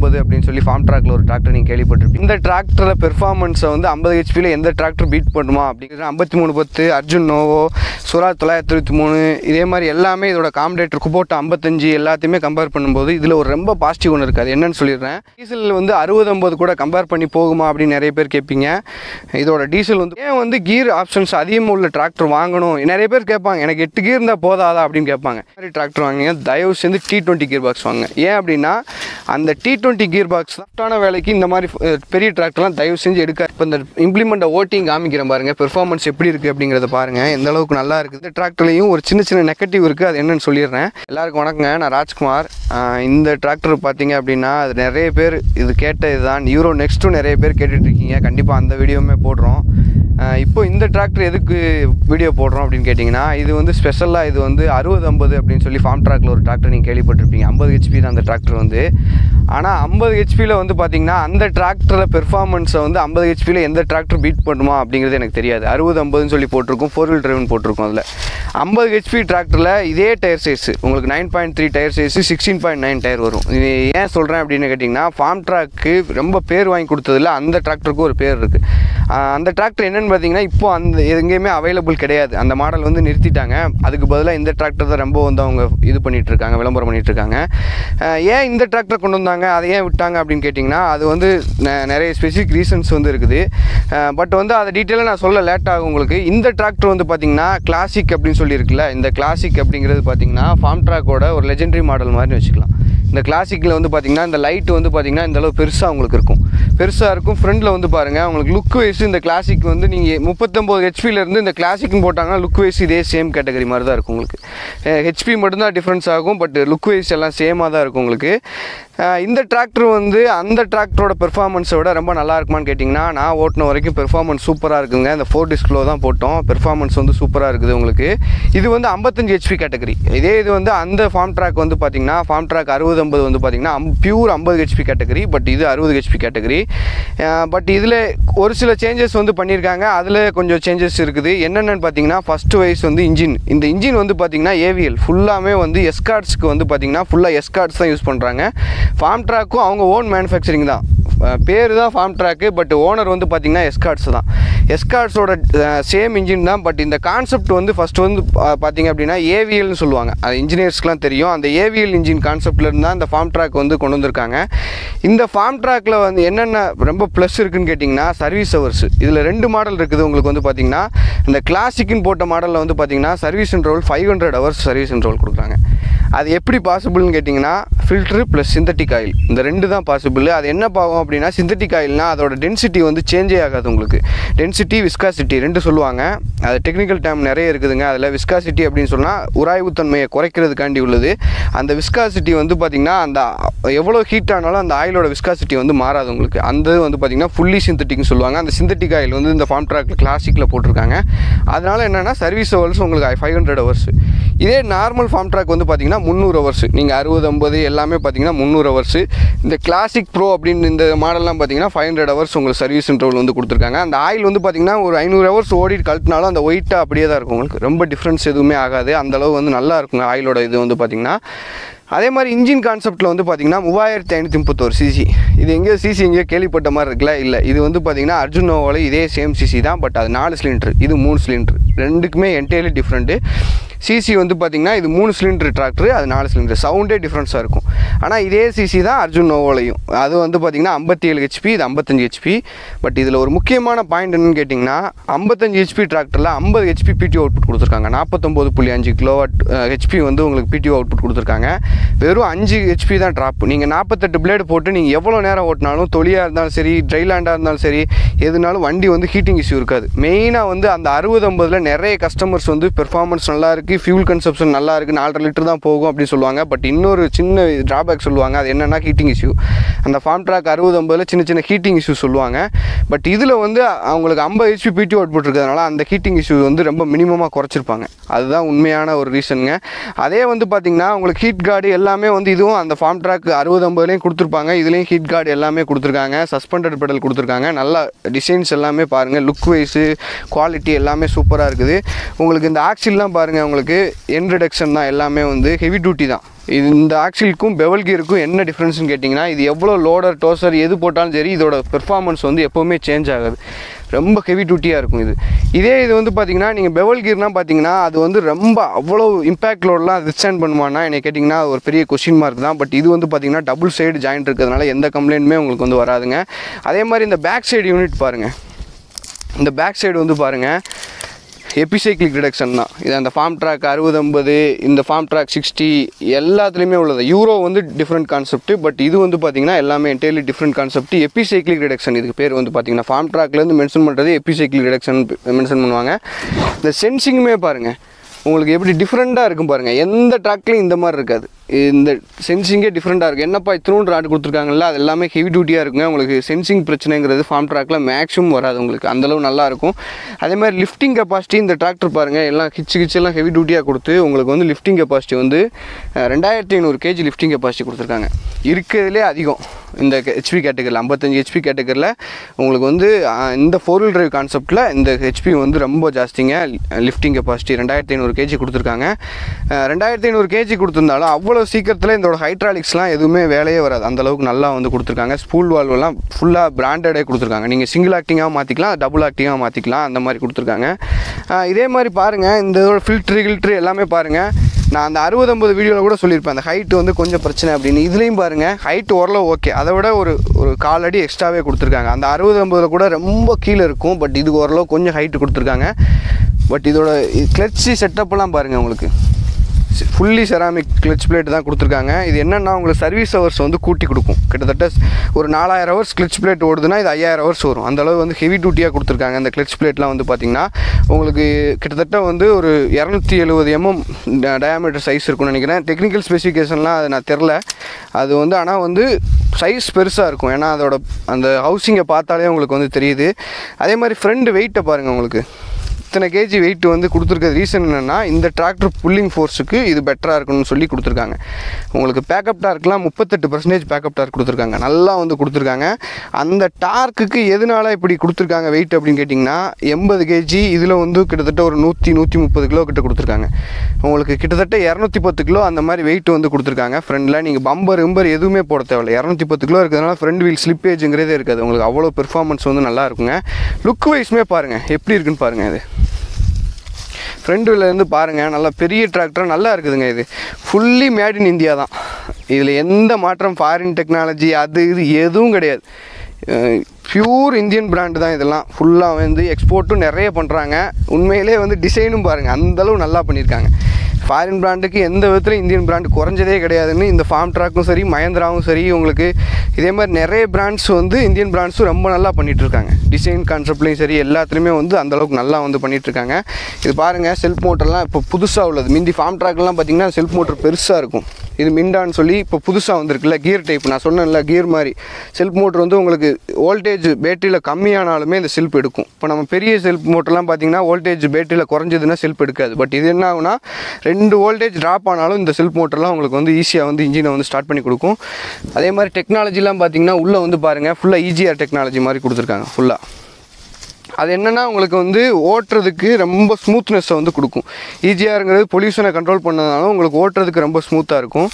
ஐம்பது அப்படின்னு சொல்லி ஃபார்ம் ட்ராக்ல ஒரு டிராக்டர் நீங்கள் கேள்விப்பட்டிருப்பீங்க இந்த டிராக்டரில் பெர்ஃபார்மன்ஸை வந்து ஐம்பது ஹெச்பியில் எந்த டிராக்டர் பீட் பண்ணுமா அப்படிங்கிற ஐம்பத்தி மூணு பத்து அர்ஜுன் நோவோ சுராஜ் தொள்ளாயிரத்தி இருபத்தி மூணு இதே மாதிரி எல்லாமே இதோட காம்படேட்டர் குபோட்டா ஐம்பத்தஞ்சு எல்லாத்தையுமே கம்பேர் பண்ணும்போது இதில் ஒரு ரொம்ப பாசிட்டிவ் ஒன்று இருக்குது அது என்னன்னு சொல்லிடுறேன் டீசல் வந்து அறுபது ஐம்பது கூட கம்பேர் பண்ணி போகுமா அப்படின்னு நிறைய பேர் கேட்பீங்க இதோட டீசல் வந்து ஏன் வந்து கீர் ஆப்ஷன்ஸ் அதிகமாக உள்ள டிராக்டர் வாங்கணும் நிறைய பேர் கேட்பாங்க எனக்கு எட்டு கீர் இருந்தால் போதாதா அப்படின்னு கேட்பாங்க இந்த மாதிரி டிராக்டர் வாங்குங்க தயவு செஞ்சு டி டுவெண்ட்டி கீர் பாக்ஸ் வாங்க ஏன் அப்படின்னா அந்த டி டுவெண்ட்டி கீர் பாக்ஸ் சாஃப்டான வேலைக்கு இந்த மாதிரி அஹ், பெரிய டிராக்டர்லாம் தயவு செஞ்சு எடுக்க இப்போ இந்த இம்ப்ளிமெண்ட்டை ஓட்டிங் காமிக்கிறேன் பாருங்க பெர்ஃபார்மன்ஸ் எப்படி இருக்குது அப்படிங்கிறத பாருங்க எந்த அளவுக்கு நல்லா இருக்குது இந்த டிராக்டர்லையும் ஒரு சின்ன சின்ன நெகட்டிவ் இருக்குது அது என்னன்னு சொல்லிடுறேன் எல்லாருக்கும் வணக்கங்க நான் ராஜ்குமார் ஆஹ், இந்த டிராக்டர் பார்த்தீங்க அப்படின்னா அது நிறைய பேர் இது கேட்ட இதுதான் யூரோ நெக்ஸ்ட்டும் நிறைய பேர் கேட்டுட்டு இருக்கீங்க கண்டிப்பாக அந்த வீடியோவுமே போடுறோம் ஆஹ், இப்போ இந்த டிராக்டர் எதுக்கு வீடியோ போடுறோம் அப்படின்னு கேட்டிங்கன்னா இது வந்து ஸ்பெஷலாக இது வந்து அறுபது ஐம்பது அப்படின்னு சொல்லி ஃபார்ம் ட்ராக்ல ஒரு டிராக்டர் நீங்கள் கேள்விப்பட்டிருப்பீங்க ஐம்பது ஹெச்பி தான் அந்த டிராக்டர் வந்து ஆனால் ஐம்பது ஹெச்பியில் வந்து பார்த்தீங்கன்னா அந்த டிராக்டரில் பெர்ஃபார்மன்ஸை வந்து ஐம்பது ஹெச்பியில் எந்த டிராக்டர் பீட் பண்ணுமா அப்படிங்கிறது எனக்கு தெரியாது அறுபது ஐம்பதுன்னு சொல்லி போட்டிருக்கும் ஃபோர் வீல் டிரைவன் போட்டிருக்கும் அதில் ஐம்பது ஹெச்பி டிராக்டரில் இதே டயர் சைஸ் உங்களுக்கு nine point three tyre size sixteen point nine tyre வரும் இது ஏன் சொல்கிறேன் அப்படின்னு கேட்டிங்கன்னா ஃபார்ம் ட்ராக்கு ரொம்ப பேர் வாங்கி கொடுத்ததில்ல அந்த டிராக்டருக்கு ஒரு பேர் இருக்குது அந்த டிராக்டர் என்னென்னு பார்த்தீங்கன்னா இப்போ அந்த எங்கேயுமே அவைலபிள் கிடையாது அந்த மாடல் வந்து நிறுத்திட்டாங்க அதுக்கு பதிலாக இந்த டிராக்டர் தான் ரொம்ப வந்து அவங்க இது பண்ணிட்டு இருக்காங்க விளம்பரம் பண்ணிட்டு இருக்காங்க அஹ் ஏன் இந்த டிராக்டர் கொண்டு வந்தாங்க அதை ஏன் விட்டாங்க அப்படின்னு கேட்டிங்கன்னா அது வந்து நெ- நிறைய ஸ்பெசிஃபிக் ரீசன்ஸ் வந்து இருக்குது பட் வந்து அதை டீட்டெயிலாக நான் சொல்ல லேட் ஆகும் உங்களுக்கு இந்த டிராக்டர் வந்து பார்த்தீங்கன்னா கிளாசிக் அப்படின்னு சொல்லி இருக்குல்ல இந்த கிளாசிக் அப்படிங்கிறது பார்த்தீங்கன்னா ஃபார்ம் ட்ராக்கோட ஒரு லெஜெண்டரி மாடல் மாதிரி வச்சுக்கலாம் இந்த கிளாசிக்கில் வந்து பார்த்தீங்கன்னா இந்த லைட் வந்து பார்த்தீங்கன்னா இந்த அளவு பெருசாக உங்களுக்கு இருக்கும் பெருசாக இருக்கும் ஃப்ரண்ட்டில் வந்து பாருங்கள் உங்களுக்கு லுக் வைஸ் இந்த கிளாசிக் வந்து நீங்கள் முப்பத்தொம்போது ஹெச்பியிலேருந்து இந்த கிளாசிக்னு போட்டாங்கன்னா லுக் வைஸ் இதே சேம் கேட்டகரி மாதிரி தான் இருக்கும் உங்களுக்கு ஹெச்பி மட்டும்தான் டிஃப்ரென்ஸ் ஆகும் பட் லுக் வைஸ் எல்லாம் சேமாக தான் இருக்கும் உங்களுக்கு அஹ் இந்த டிராக்டர் வந்து அந்த டிராக்டரோட பெர்ஃபார்மன்ஸை விட ரொம்ப நல்லா இருக்குமான்னு கேட்டிங்கன்னா நான் ஓட்டின வரைக்கும் பெர்ஃபார்மன்ஸ் சூப்பராக இருக்குங்க இந்த ஃபோர் டிஸ்க்லோ தான் போட்டோம் பெர்ஃபார்மன்ஸ் வந்து சூப்பராக இருக்குது உங்களுக்கு இது வந்து ஐம்பத்தஞ்சு ஹெச்பி கேட்டகரி இதே இது வந்து அந்த ஃபார்ம் ட்ராக் வந்து பார்த்தீங்கன்னா ஃபார்ம் ட்ராக் அறுபது ஐம்பது வந்து பார்த்தீங்கன்னா பியூர் ஐம்பது ஹெச்பி கேட்டகரி பட் இது அறுபது ஹெச்பி கேட்டகரி பட் இதில் ஒரு சில சேஞ்சஸ் வந்து பண்ணியிருக்காங்க அதில் கொஞ்சம் சேஞ்சஸ் இருக்குது என்னென்னு பார்த்தீங்கன்னா ஃபஸ்ட்டு வைஸ் வந்து இன்ஜின் இந்த இன்ஜின் வந்து பார்த்தீங்கன்னா ஏவிஎல் ஃபுல்லாமே வந்து எஸ்கார்ட்ஸ்க்கு வந்து பார்த்தீங்கன்னா ஃபுல்லாக எஸ்கார்ட்ஸ் தான் யூஸ் பண்ணுறாங்க ஃபார்ம் ட்ராக்கும் அவங்க ஓன் மேனுஃபேக்சரிங் தான் பேர் தான் ஃபார்ம் ட்ராக்கு பட் ஓனர் வந்து பார்த்தீங்கன்னா எஸ்கார்ட்ஸ் தான் எஸ்கார்ட்ஸோட சேம் இன்ஜின் தான் பட் இந்த கான்செப்ட் வந்து ஃபஸ்ட்டு வந்து பா- பார்த்தீங்க அப்படின்னா ஏவிஎல்னு சொல்லுவாங்க அது இன்ஜினியர்ஸ்க்குலாம் தெரியும் அந்த ஏவிஎல் இன்ஜின் கான்செப்ட்லேருந்து தான் இந்த ஃபார்ம் ட்ராக் வந்து கொண்டு வந்திருக்காங்க இந்த ஃபார்ம் ட்ராக்கில் வந்து என்னென்ன ரொம்ப ப்ளஸ் இருக்குன்னு கேட்டிங்கன்னா சர்வீஸ் ஹவர்ஸ் இதில் ரெண்டு மாடல் இருக்குது உங்களுக்கு வந்து பார்த்தீங்கன்னா இந்த கிளாசிக்னு போட்ட மாடலில் வந்து பார்த்தீங்கன்னா service role five hundred hours service role கொடுக்குறாங்க அது எப்படி பாசிபிள்னு கேட்டிங்கன்னா ஃபில்ட்ரு ப்ளஸ் சிந்தட்டிக் ஆயில் இந்த ரெண்டு தான் பாசிபிள் அது என்ன பாவம் அப்படின்னா சிந்தட்டிக் ஆயில்னா அதோட டென்சிட்டி வந்து சேஞ்சே ஆகாது உங்களுக்கு டென்சிட்டி விஸ்காசிட்டி ரெண்டு சொல்லுவாங்க அது டெக்னிக்கல் டேம் நிறைய இருக்குதுங்க அதில் விஸ்காசிட்டி அப்படின்னு சொன்னால் உராய்வுத்தன்மையை குறைக்கிறதுக்காண்டி உள்ளது அந்த விஸ்காசிட்டி வந்து பார்த்திங்கன்னா அந்த எவ்வளோ ஹீட் ஆனாலும் அந்த ஆயிலோட விஸ்காசிட்டி வந்து மாறாது உங்களுக்கு அந்த இது வந்து பார்த்திங்கன்னா ஃபுல்லி சிந்தட்டிக்னு சொல்லுவாங்க அந்த சிந்தட்டிக் ஆயில் வந்து இந்த ஃபார்ம் ட்ராக்கில் கிளாசிக்கில் போட்டிருக்காங்க அதனால் என்னென்னா சர்வீஸ் ஹவர்ஸ் உங்களுக்கு ஃபைவ் ஹண்ட்ரட் ஹவர்ஸ் இதே நார்மல் ஃபார்ம் ட்ராக் வந்து பார்த்தீங்கன்னா முந்நூறு ஹவர்ஸ் நீங்கள் அறுபது ஐம்பது எல்லாமே பார்த்தீங்கன்னா முந்நூறு ஹவர்ஸ் இந்த கிளாசிக் ப்ரோ அப்படின்னு இந்த மாடல்லாம் பார்த்தீங்கன்னா ஃபைவ் ஹண்ட்ரட் ஹவர்ஸ் உங்களுக்கு சர்வீஸ் இன்டர்வல் வந்து கொடுத்துருக்காங்க அந்த ஆயில் வந்து பார்த்தீங்கன்னா ஒரு ஐநூறு ஹவர்ஸ் ஓடிட்டு கழட்டினாலும் அந்த ஒயிட்டாக அப்படியே தான் இருக்கும் உங்களுக்கு ரொம்ப டிஃப்ரென்ஸ் எதுவுமே ஆகாது அந்த அளவு வந்து நல்லா இருக்குங்க ஆயிலோட இது வந்து பார்த்தீங்கன்னா அதே மாதிரி இன்ஜின் கான்செப்ட்டில் வந்து பார்த்தீங்கன்னா மூவாயிரத்தி ஐநூற்றி முப்பத்தோரு சிசி இது எங்கேயோ சிசி எங்கேயோ கேள்விப்பட்ட மாதிரி இருக்குல்ல இல்லை இது வந்து பார்த்தீங்கன்னா அர்ஜுனோவில் இதே சேம் சிசி தான் பட் அது நாலு சிலிண்டர் இது மூணு சிலிண்டர் ரெண்டுக்குமே என்டையர்லி டிஃப்ரெண்ட்டு சிசி வந்து பார்த்தீங்கன்னா இது மூணு சிலிண்டர் டிராக்டர் அது நாலு சிலிண்டர் சவுண்டே டிஃப்ரென்ஸாக இருக்கும் ஆனால் இதே சிசி தான் அர்ஜுன் நோவோலையும் அது வந்து பார்த்தீங்கன்னா ஐம்பத்தி ஏழு ஹெச்பி இது ஐம்பத்தஞ்சு ஹெச்பி பட் இதில் ஒரு முக்கியமான பாயிண்ட் என்னன்னு கேட்டிங்கன்னா ஐம்பத்தஞ்சு ஹெச்பி டிராக்டரில் ஐம்பது ஹெச்பி பிடிஓ அவுட்புட் கொடுத்துருக்காங்க நாற்பத்தொம்போது புள்ளி அஞ்சு கிலோவாட் ஹெச்பி வந்து உங்களுக்கு பிடிஓ அவுட்புட் கொடுத்துருக்காங்க வெறும் அஞ்சு ஹெச்பி தான் ட்ராப் நீங்கள் நாற்பத்தெட்டு பிளேடு போட்டு நீங்கள் எவ்வளோ நேரம் ஓட்டினாலும் தொழியாக இருந்தாலும் சரி ட்ரை லேண்டாக இருந்தாலும் சரி எதுனாலும் வண்டி வந்து ஹீட்டிங் இஷ்யூ இருக்காது மெயினாக வந்து அந்த அறுபது ஐம்பதில் நிறைய கஸ்டமர்ஸ் வந்து பெர்ஃபார்மன்ஸ் நல்லா இருக்குது ஃபியூல் கன்சப்ஷன் நல்லா இருக்குது நாலரை லிட்டர் தான் போகும் அப்படின்னு சொல்லுவாங்க பட் இன்னொரு சின்ன ட்ராபேக் சொல்லுவாங்க அது என்னென்னா ஹீட்டிங் இஷ்யூ அந்த ஃபார்ம் ட்ராக் அறுபது ஐம்பதில் சின்ன சின்ன ஹீட்டிங் இஷ்யூ சொல்லுவாங்க பட் இதில் வந்து அவங்களுக்கு ஐம்பது ஹெச்பி பிடி அவுட்புட் இருக்கிறதுனால அந்த ஹீட்டிங் இஷ்யூ வந்து ரொம்ப மினிமமாக குறைச்சிருப்பாங்க அதுதான் உண்மையான ஒரு ரீசனுங்க அதே வந்து பார்த்திங்கன்னா உங்களுக்கு ஹீட் கார்டு எல்லாமே வந்து இதுவும் அந்த ஃபார்ம் ட்ராக் அறுபது ஐம்பதுலேயும் கொடுத்துருப்பாங்க இதுலேயும் ஹீட் கார்டு எல்லாமே கொடுத்துருக்காங்க சஸ்பெண்டட் பெடல் கொடுத்துருக்காங்க நல்லா டிசைன்ஸ் எல்லாமே பாருங்கள் லுக் வைஸு குவாலிட்டி எல்லாமே சூப்பராக இருக்குது உங்களுக்கு இந்த ஆக்சில்லாம் பாருங்கள் உங்களுக்கு என் ரிடக்ஷன் தான் எல்லாமே வந்து ஹெவி டியூட்டி தான் இது இந்த ஆக்சிலுக்கும் பெவல் கியருக்கும் என்ன டிஃப்ரென்ஸ்னு கேட்டிங்கன்னா இது எவ்வளோ லோடர் டோசர் எது போட்டாலும் சரி இதோட பெர்ஃபார்மன்ஸ் வந்து எப்போவுமே சேஞ்ச் ஆகாது ரொம்ப ஹெவி டூட்டியாக இருக்கும் இது இதே இது வந்து பார்த்தீங்கன்னா நீங்கள் பெவல் கீர்னால் பார்த்தீங்கன்னா அது வந்து ரொம்ப அவ்வளோ இம்பேக்ட் லோடெலாம் வித்ஸ்டாண்ட் பண்ணுவானா என்னை கேட்டிங்கன்னா ஒரு பெரிய கொஸ்டின் மார்க் தான் பட் இது வந்து பார்த்தீங்கன்னா டபுள் சைடு ஜாயிண்ட் இருக்கிறதுனால எந்த கம்ப்ளைண்ட்டுமே உங்களுக்கு வந்து வராதுங்க அதே மாதிரி இந்த பேக் சைடு யூனிட் பாருங்கள் இந்த பேக் சைடு வந்து பாருங்கள் எபிசைக்ளிக் ரிடக்ஷன் தான் இது அந்த ஃபார்ம் ட்ராக் அறுபது ஐம்பது இந்த ஃபார்ம் ட்ராக் சிக்ஸ்டி எல்லாத்துலேயுமே உள்ளது யூரோ வந்து டிஃப்ரெண்ட் கான்செப்ட் பட் இது வந்து பார்த்தீங்கன்னா எல்லாமே entirely different concept epicyclic reduction இதுக்கு பேர் வந்து பார்த்தீங்கன்னா ஃபார்ம் ட்ராக்லேருந்து மென்ஷன் பண்ணுறது எபிசைக்ளிக் ரிடக்ஷன் மென்ஷன் பண்ணுவாங்க இந்த சென்சிங்குமே பாருங்கள் உங்களுக்கு எப்படி டிஃப்ரெண்ட்டாக இருக்கும் பாருங்கள் எந்த ட்ராக்லையும் இந்த மாதிரி இருக்காது இந்த சென்சிங்கே டிஃப்ரெண்ட்டாக இருக்கும் என்னப்பா இத்தினோண்டு ராட் கொடுத்துருக்காங்கல்ல அது எல்லாமே ஹெவி டியூட்டியாக இருக்குங்க உங்களுக்கு சென்சிங் பிரச்சனைங்கிறது ஃபார்ம் ட்ராக்கில் மேக்ஸிமம் வராது உங்களுக்கு அந்தளவு நல்லா இருக்கும் அதே மாதிரி லிஃப்டிங் கெப்பாசிட்டி இந்த டிராக்டர் பாருங்கள் எல்லாம் கிச்சு கிச்சு எல்லாம் ஹெவி டியூட்டியாக கொடுத்து உங்களுக்கு வந்து லிஃப்டிங் கெப்பாசிட்டி வந்து அஹ், ரெண்டாயிரத்தி ஐநூறு கேஜி லிஃப்டிங் கெப்பாசிட்டி கொடுத்துருக்காங்க இருக்கிறதுலே அதிகம் இந்த ஹெச்பி கேட்டகரியில் ஐம்பத்தஞ்சு ஹெச்பி கேட்டகரியில் உங்களுக்கு வந்து அஹ், இந்த ஃபோர் வீல் டிரைவ் கான்செப்ட்டில் இந்த ஹெச்பி வந்து ரொம்ப ஜாஸ்திங்க லிஃப்டிங் கெப்பாசிட்டி ரெண்டாயிரத்தி ஐநூறு கேஜி கொடுத்துருக்காங்க அஹ், ரெண்டாயிரத்தி ஐநூறு கேஜி கொடுத்துருந்தாலும் அவ்வளோ சீக்கிரத்தில் இதோட ஹைட்ராலிக்ஸ்லாம் எதுவுமே வேலையே வராது அந்த அளவுக்கு நல்லா வந்து கொடுத்துருக்காங்க ஸ்பூல் வால்வெல்லாம் ஃபுல்லாக பிராண்டடே கொடுத்துருக்காங்க நீங்கள் சிங்கிள் ஆக்டிங்காக மாற்றிக்கலாம் டபுள் ஆக்டிங்காக மாற்றிக்கலாம் அந்த மாதிரி கொடுத்துருக்காங்க அஹ், இதே மாதிரி பாருங்கள் இந்த இதோட ஃபில்ட்ரு கில்ட்ரு எல்லாமே பாருங்கள் நான் அந்த அறுபது ஐம்பது வீடியோவில் கூட சொல்லியிருப்பேன் அந்த ஹைட் வந்து கொஞ்சம் பிரச்சனை அப்படின்னு இதுலேயும் பாருங்கள் ஹைட் ஓரளவு ஓகே அதை விட ஒரு ஒரு கால் அடி எக்ஸ்ட்ராவே கொடுத்துருக்காங்க அந்த அறுபது ஐம்பதில் கூட ரொம்ப கீழே இருக்கும் பட் இதுக்கு ஓரளவு கொஞ்சம் ஹைட்டு கொடுத்துருக்காங்க பட் இதோட கிளச்சி செட்டப்லாம் பாருங்கள் உங்களுக்கு ஃபுல்லி செராமிக் கிளச் பிளேட் தான் கொடுத்துருக்காங்க இது என்னென்னா உங்களுக்கு சர்வீஸ் ஹவர்ஸ் வந்து கூட்டி கொடுக்கும் கிட்டத்தட்ட ஒரு நாலாயிரம் ஹவர்ஸ் கிளச் பிளேட் ஓடுதுன்னா இது ஐயாயிரம் ஹவர்ஸ் வரும் அந்த அளவு வந்து ஹெவி டியூட்டியாக கொடுத்துருக்காங்க இந்த கிளச் பிளேட்லாம் வந்து பார்த்திங்கன்னா உங்களுக்கு கிட்டத்தட்ட வந்து ஒரு இரநூத்தி எழுபது எம்எம் டயாமீட்டர் சைஸ் இருக்கும்னு நினைக்கிறேன் டெக்னிக்கல் ஸ்பெசிஃபிகேஷன்லாம் அது நான் தெரில அது வந்து ஆனால் வந்து சைஸ் பெருசாக இருக்கும் ஏன்னா அதோட அந்த ஹவுசிங்கை பார்த்தாலே உங்களுக்கு வந்து தெரியுது அதே மாதிரி ஃப்ரண்ட் வெயிட்டை பாருங்கள் உங்களுக்கு இத்தனை கேஜி வெயிட் வந்து கொடுத்துருக்க ரீசன் என்னென்னா இந்த டிராக்டர் புல்லிங் ஃபோர்ஸுக்கு இது பெட்டராக இருக்கணும்னு சொல்லி கொடுத்துருக்காங்க உங்களுக்கு பேக்கப் டார்க்லாம் முப்பத்தெட்டு பர்சன்டேஜ் பேக்கப் டார்க் கொடுத்துருக்காங்க நல்லா வந்து கொடுத்துருக்காங்க அந்த டார்க்குக்கு எதனால இப்படி கொடுத்துருக்காங்க வெயிட் அப்படின்னு கேட்டிங்கன்னா எண்பது கேஜி இதில் வந்து கிட்டத்தட்ட ஒரு நூற்றி நூற்றி முப்பது கிலோ கிட்ட கொடுத்துருக்காங்க உங்களுக்கு கிட்டத்தட்ட இரநூத்தி பத்து கிலோ அந்த மாதிரி வெயிட் வந்து கொடுத்துருக்காங்க ஃப்ரண்டில் நீங்கள் பம்பர் இம்பர் எதுவுமே போட தேவையில்ல இரநூத்தி பத்து கிலோ இருக்கிறதுனால ஃப்ரண்ட் வீல் ஸ்லிப்பேஜுங்கிறதே இருக்காது உங்களுக்கு அவ்வளோ பெர்ஃபார்மன்ஸ் வந்து நல்லா இருக்குங்க லுக் வைஸ்மே பாருங்கள் எப்படி இருக்குன்னு பாருங்கள் இது ஃப்ரண்ட் இருந்து பாருங்கள் நல்லா பெரிய டிராக்டர் நல்லா இருக்குதுங்க இது ஃபுல்லி மேட் இன் இந்தியா தான் இதில் எந்த மாற்றம் ஃபாரின் டெக்னாலஜி அது இது எதுவும் கிடையாது பியூர் இந்தியன் பிராண்டு தான் இதெல்லாம் ஃபுல்லாக வந்து எக்ஸ்போர்ட்டும் நிறைய பண்ணுறாங்க உண்மையிலே வந்து டிசைனும் பாருங்கள் அந்தளவு நல்லா பண்ணியிருக்காங்க ஃபாரின் பிராண்டுக்கு எந்த விதத்தில் இந்தியன் பிராண்டு குறைஞ்சதே கிடையாதுன்னு இந்த ஃபார்ம் ட்ராக்கும் சரி மஹேந்திராவும் சரி உங்களுக்கு இதே மாதிரி நிறைய பிராண்ட்ஸ் வந்து இந்தியன் பிராண்ட்ஸும் ரொம்ப நல்லா பண்ணிட்டு இருக்காங்க டிசைன் கான்செப்ட்லையும் சரி எல்லாத்துலேயுமே வந்து அந்த அளவுக்கு நல்லா வந்து பண்ணிட்டு இருக்காங்க இது பாருங்கள் செல்ஃப் மோட்டர்லாம் இப்போ புதுசாக உள்ளது மிந்தி ஃபார்ம் ட்ராக்லாம் பார்த்தீங்கன்னா செல்ஃப் மோட்டர் பெருசாக இருக்கும் இது மிண்டான்னு சொல்லி இப்போ புதுசாக வந்திருக்குல்ல கியர் டைப் நான் சொன்னேன்ல கியர் மாதிரி செல்ஃப் மோட்டர் வந்து உங்களுக்கு வோல்டேஜ் பேட்டரியில் கம்மியானாலுமே இந்த செல்ஃப் எடுக்கும் இப்போ நம்ம பெரிய செல்ஃப் மோட்டர்லாம் பார்த்தீங்கன்னா வோல்டேஜ் பேட்டரியில் குறைஞ்சதுன்னா செல்ஃப் எடுக்காது பட் இது என்ன ஆகுனா ரெண்டு வோல்டேஜ் ட்ராப் ஆனாலும் இந்த செல்ஃப் மோட்டர்லாம் உங்களுக்கு வந்து ஈஸியாக வந்து இன்ஜினை வந்து ஸ்டார்ட் பண்ணி கொடுக்கும் அதே மாதிரி டெக்னாலஜிலாம் பார்த்தீங்கன்னா உள்ளே வந்து பாருங்கள் ஃபுல்லாக ஈஜிஆர் டெக்னாலஜி மாதிரி கொடுத்துருக்காங்க ஃபுல்லாக அது என்னென்னா உங்களுக்கு வந்து ஓட்டுறதுக்கு ரொம்ப ஸ்மூத்னஸை வந்து கொடுக்கும் ஈஜிஆருங்கிறது பொல்யூஷனை கண்ட்ரோல் பண்ணதுனால உங்களுக்கு ஓட்டுறதுக்கு ரொம்ப ஸ்மூத்தாக இருக்கும்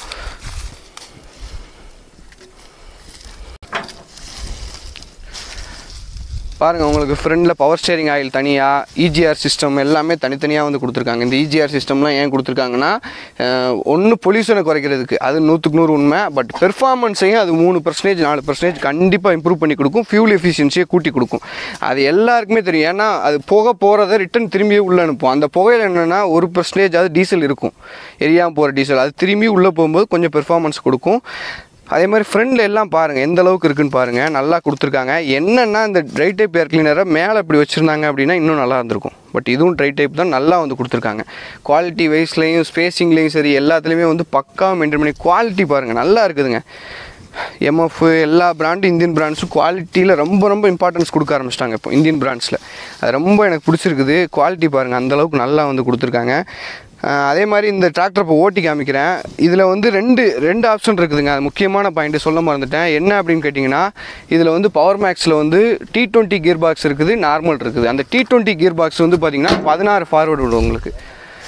பாருங்கள் உங்களுக்கு ஃப்ரண்டில் பவர் ஸ்டேரிங் ஆயில் தனியாக இஜிஆர் சிஸ்டம் எல்லாமே தனித்தனியாக வந்து கொடுத்துருக்காங்க இந்த இஜிஆர் சிஸ்டம்லாம் ஏன் கொடுத்துருக்காங்கன்னா ஒன்று பொல்யூஷனை குறைக்கிறதுக்கு அது நூற்றுக்கு நூறு உண்மை பட் பெர்ஃபார்மன்ஸையும் அது மூணு பர்சன்டேஜ் நாலு பர்சன்டேஜ் கண்டிப்பாக இம்ப்ரூவ் பண்ணி கொடுக்கும் ஃபியூல் எஃபிஷியன்சியை கூட்டி கொடுக்கும் அது எல்லாருக்குமே தெரியும் ஏன்னா அது போக போகிறத ரிட்டன் திரும்பியே உள்ளே அனுப்பும் அந்த புகையில் என்னென்னா ஒரு பர்சன்டேஜ் அது டீசல் இருக்கும் எரியாமல் போகிற டீசல் அது திரும்பி உள்ளே போகும்போது கொஞ்சம் பெர்ஃபார்மன்ஸ் கொடுக்கும் அதே மாதிரி ஃப்ரண்டில் எல்லாம் பாருங்கள் எந்த அளவுக்கு இருக்குன்னு பாருங்கள் நல்லா கொடுத்துருக்காங்க என்னென்னா இந்த ட்ரை டைப் ஏர் கிளீனரை மேலே இப்படி வச்சுருந்தாங்க அப்படின்னா இன்னும் நல்லா இருந்திருக்கும் பட் இதுவும் ட்ரை டைப் தான் நல்லா வந்து கொடுத்துருக்காங்க குவாலிட்டி வைஸ்லேயும் ஸ்பேசிங்லேயும் சரி எல்லாத்துலேயுமே வந்து பக்காவாக மெயின்டைன் பண்ணி குவாலிட்டி பாருங்கள் நல்லா இருக்குதுங்க எம்எஃப் எல்லா பிராண்டும் இந்தியன் பிராண்ட்ஸும் குவாலிட்டியில் ரொம்ப ரொம்ப இம்பார்ட்டன்ஸ் கொடுக்க ஆரம்பிச்சிட்டாங்க இப்போ இந்தியன் பிராண்ட்ஸில் அது ரொம்ப எனக்கு பிடிச்சிருக்குது குவாலிட்டி பாருங்கள் அந்தளவுக்கு நல்லா வந்து கொடுத்துருக்காங்க அஹ் அதே மாதிரி இந்த டிராக்டர் இப்போ ஓட்டி காமிக்கிறேன் இதில் வந்து ரெண்டு ரெண்டு ஆப்ஷன் இருக்குதுங்க அது முக்கியமான பாயிண்ட் சொல்ல மறந்துட்டேன் என்ன அப்படின்னு கேட்டிங்கன்னா இதில் வந்து பவர் மேக்ஸில் வந்து டி டுவெண்ட்டி கியர் பாக்ஸ் இருக்குது நார்மல் இருக்குது அந்த டி டுவெண்ட்டி கியர் பாக்ஸ் வந்து பார்த்திங்கன்னா பதினாறு ஃபார்வர்டு விடும் உங்களுக்கு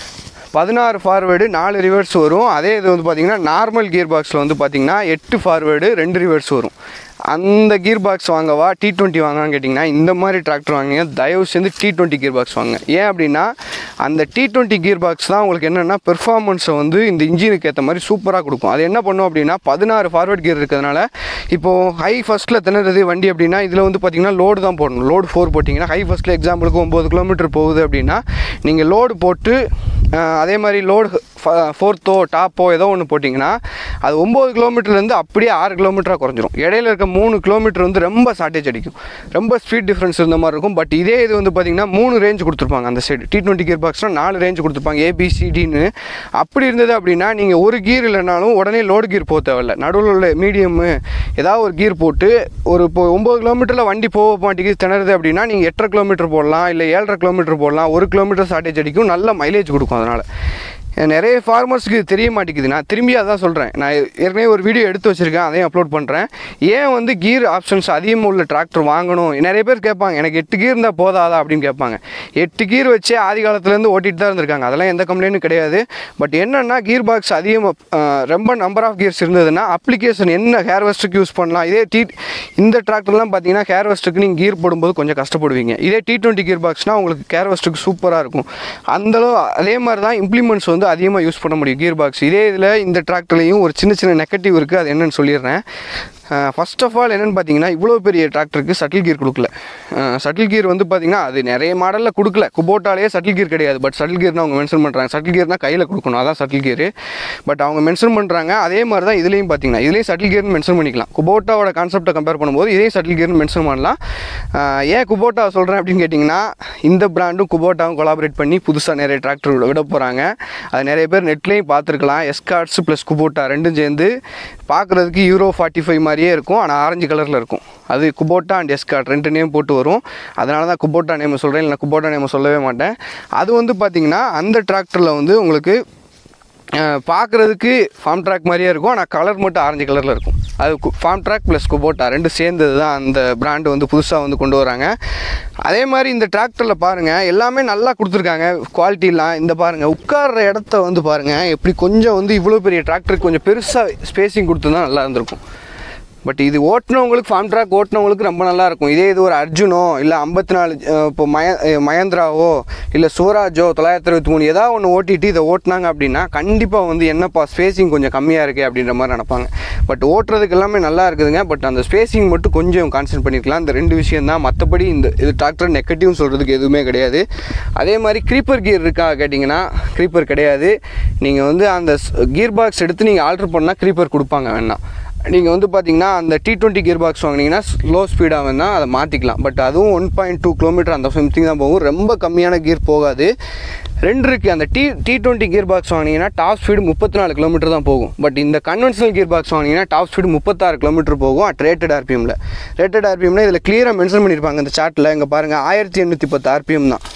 பதினாறு ஃபார்வேர்டு நாலு ரிவர்ஸ் வரும் அதே இது வந்து பார்த்திங்கன்னா நார்மல் கியர் பாக்ஸில் வந்து பார்த்திங்கன்னா எட்டு ஃபார்வேர்டு ரெண்டு ரிவர்ஸ் வரும் அந்த கியர் பாக்ஸ் வாங்கவா டி டுவெண்ட்டி வாங்கலான்னு கேட்டிங்கன்னா இந்த மாதிரி டிராக்டர் வாங்குங்க தயவு செஞ்சு டி டுவெண்ட்டி கியர் பாக்ஸ் வாங்க ஏன் அப்படின்னா அந்த டி டுவெண்ட்டி கியர் பாக்ஸ் தான் உங்களுக்கு என்னென்னா பெர்ஃபார்மன்ஸை வந்து இந்த இன்ஜினுக்கு ஏற்ற மாதிரி சூப்பராக கொடுக்கும் அது என்ன பண்ணும் அப்படின்னா பதினாறு ஃபார்வர்ட் கியர் இருக்கிறதுனால இப்போது ஹை ஃபஸ்ட்டில் திணறது வண்டி அப்படின்னா இதில் வந்து பார்த்தீங்கன்னா லோடு தான் போடணும் லோடு ஃபோர் போட்டிங்கன்னா ஹை ஃபஸ்ட்டில் எக்ஸாம்பிளுக்கு ஒம்பது கிலோமீட்டர் போகுது அப்படின்னா நீங்கள் லோடு போட்டு அஹ், அதே மாதிரி லோடு ஃபோர்த்தோ டாப்போ ஏதோ ஒன்று போட்டிங்கன்னா அது ஒம்பது கிலோமீட்டர்லேருந்து அப்படியே ஆறு கிலோமீட்டராக குறைஞ்சிரும் இடையில இருக்க மூணு கிலோமீட்டர் வந்து ரொம்ப ஷார்ட்டேஜ் அடிக்கும் ரொம்ப ஸ்பீட் டிஃப்ரென்ஸ் இருந்த மாதிரி இருக்கும் பட் இதே இது வந்து பார்த்திங்கன்னா மூணு ரேஞ்ச் கொடுத்துருப்பாங்க அந்த சைடு டி டுவெண்ட்டி கியர் பாக்ஸ்னால் நாலு ரேஞ்ச் கொடுத்துருப்பாங்க ஏபிசிடின்னு அப்படி இருந்தது அப்படின்னா நீங்கள் ஒரு கீர் இல்லைனாலும் உடனே லோடு கீர் போக தேவையில்ல நடுவில் உள்ள மீடியமு ஏதாவது ஒரு கீர் போட்டு ஒரு இப்போ ஒம்பது கிலோமீட்டரில் வண்டி போக மாட்டேங்குது திணறுது அப்படின்னா நீங்கள் எட்டரை கிலோமீட்டர் போடலாம் இல்லை ஏழரை கிலோமீட்டர் போடலாம் ஒரு கிலோமீட்டர் ஷார்ட்டேஜ் அடிக்கும் நல்ல மைலேஜ் கொடுக்கும் அதனால் நிறைய ஃபார்மர்ஸ்க்கு இது தெரிய மாட்டேங்குது நான் திரும்பி அதான் சொல்கிறேன் நான் ஏற்கனவே ஒரு வீடியோ எடுத்து வச்சுருக்கேன் அதையும் அப்லோட் பண்ணுறேன் ஏன் வந்து கீர் ஆப்ஷன்ஸ் அதிகமாக உள்ள டிராக்டர் வாங்கணும் நிறைய பேர் கேட்பாங்க எனக்கு எட்டு கீர் இருந்தால் போதாதா அப்படின்னு கேட்பாங்க எட்டு கீர் வச்சே ஆதி காலத்துலேருந்து ஓட்டிட்டு தான் இருந்திருக்காங்க அதெல்லாம் எந்த கம்ப்ளைண்ட்டும் கிடையாது பட் என்னென்னா கீர் பாக்ஸ் அதிகமாக ரொம்ப நம்பர் ஆஃப் கியர்ஸ் இருந்ததுன்னா அப்ளிகேஷன் என்ன ஹேர் வெஸ்ட்டுக்கு யூஸ் பண்ணலாம் இதே டி இந்த டிராக்டர்லாம் பார்த்தீங்கன்னா ஹேர் வெஸ்ட்டுக்கு நீங்கள் கீர் போடும்போது கொஞ்சம் கஷ்டப்படுவீங்க இதே டி டுவெண்ட்டி கீர் பாக்ஸ்னால் உங்களுக்கு ஹேர் வெஸ்ட்டுக்கு சூப்பராக இருக்கும் அந்தளவு அதே மாதிரி தான் இம்ப்ளிமெண்ட்ஸ் வந்து அதிகமாக யூஸ் பண்ண முடியும் கியர் பாக்ஸ் இதே இதில் இந்த டிராக்டர்லையும் ஒரு சின்ன சின்ன நெகட்டிவ் இருக்குது அது என்னன்னு சொல்லிடுறேன் ஃபர்ஸ்ட் ஆஃப் ஆல் என்னென்னு பார்த்தீங்கன்னா இவ்வளோ பெரிய டிராக்டருக்கு சட்டில் கீர் கொடுக்கல சட்டில் கீர் வந்து பார்த்தீங்கன்னா அது நிறைய மாடலில் கொடுக்கல குபோட்டாலேயே சட்டில் கீர் கிடையாது பட் சட்டில் கீர்னு அவங்க மென்ஷன் பண்ணுறாங்க சட்டில் கீர்னால் கையில் கொடுக்கணும் அதான் சட்டில் கீர் பட் அவங்க மென்ஷன் பண்ணுறாங்க அதே மாதிரி தான் இதுலேயும் பார்த்தீங்கன்னா இதுலேயும் சட்டில் கீர்னு மென்ஷன் பண்ணிக்கலாம் குபோட்டாவோட கான்செப்டை கம்பேர் பண்ணும்போது இதையும் சட்டில் கீர்னு மென்ஷன் பண்ணலாம் ஆஹ் ஏன் குபோட்டா சொல்கிறேன் அப்படின்னு கேட்டிங்கன்னா இந்த பிராண்டும் குபோட்டாவும் கொலாபரேட் பண்ணி புதுசாக நிறைய டிராக்டர் விட போகிறாங்க அது நிறைய பேர் நெட்லேயும் பார்த்துருக்கலாம் எஸ்கார்ட்ஸ் ப்ளஸ் குபோட்டா ரெண்டும் சேர்ந்து பார்க்குறதுக்கு யூரோ ஃபார்ட்டி ஃபைவ் மாதிரியே இருக்கும் ஆனால் ஆரஞ்சு கலரில் இருக்கும் அது குபோட்டா அண்ட் எஸ்கார்ட் ரெண்டு நேம் போட்டு வரும் அதனால தான் குபோட்டா நேம் சொல்கிறேன் இல்லை குபோட்டா நேம் சொல்லவே மாட்டேன் அது வந்து பார்த்திங்கன்னா அந்த டிராக்டரில் வந்து உங்களுக்கு பார்க்குறதுக்கு ஃபார்ம் ட்ராக் மாதிரியே இருக்கும் ஆனால் கலர் மட்டும் ஆரஞ்சு கலரில் இருக்கும் அது ஃபார்ம் ட்ராக் ப்ளஸ் குபோட்டா ரெண்டு சேர்ந்தது தான் அந்த பிராண்டு வந்து புதுசாக வந்து கொண்டு வராங்க அதே மாதிரி இந்த டிராக்டரில் பாருங்கள் எல்லாமே நல்லா கொடுத்துருக்காங்க குவாலிட்டிலாம் இந்த பாருங்கள் உட்கார்ற இடத்த வந்து பாருங்கள் எப்படி கொஞ்சம் வந்து இவ்வளோ பெரிய டிராக்டருக்கு கொஞ்சம் பெருசாக ஸ்பேசிங் கொடுத்துருந்தா நல்லா இருந்திருக்கும் பட் இது ஓட்டுனவங்களுக்கு ஃபார்ம் ட்ராக் ஓட்டுனவங்களுக்கு ரொம்ப நல்லா இருக்கும் இதே இது ஒரு அர்ஜுனோ இல்லை ஐம்பத்தி நாலு இப்போ மய அஹ் மகேந்திராவோ இல்லை சூராஜோ தொள்ளாயிரத்தி அறுபத்தி மூணு ஏதாவது ஒன்று ஓட்டிட்டு இதை ஓட்டினாங்க அப்படின்னா கண்டிப்பாக வந்து என்னப்பா ஸ்பேசிங் கொஞ்சம் கம்மியாக இருக்கே அப்படின்ற மாதிரி நினைப்பாங்க பட் ஓட்டுறதுக்கு எல்லாமே நல்லா இருக்குதுங்க பட் அந்த ஸ்பேசிங் மட்டும் கொஞ்சம் கான்சென்ட் பண்ணியிருக்கலாம் இந்த ரெண்டு விஷயம் தான் மற்றபடி இந்த இது டிராக்டர் நெகட்டிவ்னு சொல்கிறதுக்கு எதுவுமே கிடையாது அதே மாதிரி க்ரீப்பர் கியர் இருக்கா கேட்டிங்கன்னா க்ரீப்பர் கிடையாது நீங்கள் வந்து அந்த கியர் பாக்ஸ் எடுத்து நீங்கள் ஆல்ட்ரு பண்ணால் க்ரீப்பர் கொடுப்பாங்க வேணாம் நீங்கள் வந்து பார்த்தீங்கன்னா அந்த டி டுவெண்ட்டி கியர் பாக்ஸ் வாங்கினீங்கன்னா ஸ்லோ ஸ்பீடாக வேணால் அதை மாற்றிக்கலாம் பட் அதுவும் ஒன் பாயிண்ட் டூ கிலோமீட்டர் அந்த சம்திங் தான் போகும் ரொம்ப கம்மியான கியர் போகாது ரெண்டு இருக்குது அந்த T T twenty gear box வாங்கினீங்கன்னா டாப் ஸ்பீடு முப்பத்தி நாலு கிலோமீட்டர் தான் போகும் பட் இந்த கன்வென்ஷனல் கியர் பாக்ஸ் வாங்கினீங்கன்னா டாப் ஸ்பீடு முப்பத்தாறு கிலோமீட்டர் போகும் அட் ரேட்டட் ஆர்பிஎம்மில் ரேட்டட் ஆர்பிஎம்ல இதில் கிளியராக மென்ஷன் பண்ணியிருப்பாங்க இந்த சார்ட்டில் இங்கே பாருங்கள் ஆயிரத்தி எண்ணூற்றி பத்து ஆர்பிஎம் தான்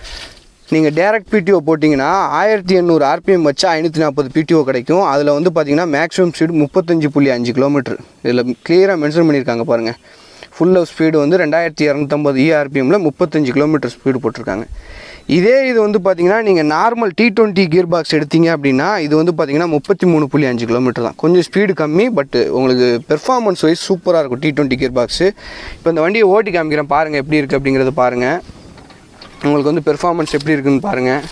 நீங்கள் டேரக்ட் பிடிஓ போட்டிங்கன்னா ஆயிரத்தி எண்ணூறு ஆர்பிஎம் வச்சா ஐநூற்றி நாற்பது பிடிஓ கிடைக்கும் அதில் வந்து பார்த்தீங்கன்னா மேக்ஸிமம் ஸ்பீடு முப்பத்தஞ்சு புள்ளி அஞ்சு கிலோமீட்டர் இதில் கிளியராக மென்ஷன் பண்ணியிருக்காங்க பாருங்கள் ஃபுல் ஆஃப் ஸ்பீடு வந்து ரெண்டாயிரத்தி இரநூத்தம்பது இஆர்பிஎம்மில் முப்பத்தஞ்சு கிலோமீட்டர் ஸ்பீடு போட்டிருக்காங்க இதே இது வந்து பார்த்தீங்கன்னா நீங்கள் normal T twenty gear box எடுத்தீங்க அப்படின்னா இது வந்து பார்த்தீங்கன்னா முப்பத்தி மூணு புள்ளி அஞ்சு கிலோமீட்டர் தான் கொஞ்சம் ஸ்பீடு கம்மி பட் உங்களுக்கு பெர்ஃபார்மன்ஸ் வைஸ் சூப்பராக இருக்கும் டி டுவெண்ட்டி கியர் பாக்ஸு இப்போ இந்த வண்டியை ஓட்டி காமிக்கிறேன் பாருங்கள் எப்படி இருக்குது அப்படிங்கிறத பாருங்கள் உங்களுக்கு வந்து பெர்ஃபார்மன்ஸ் எப்படி இருக்குன்னு பாருங்கள்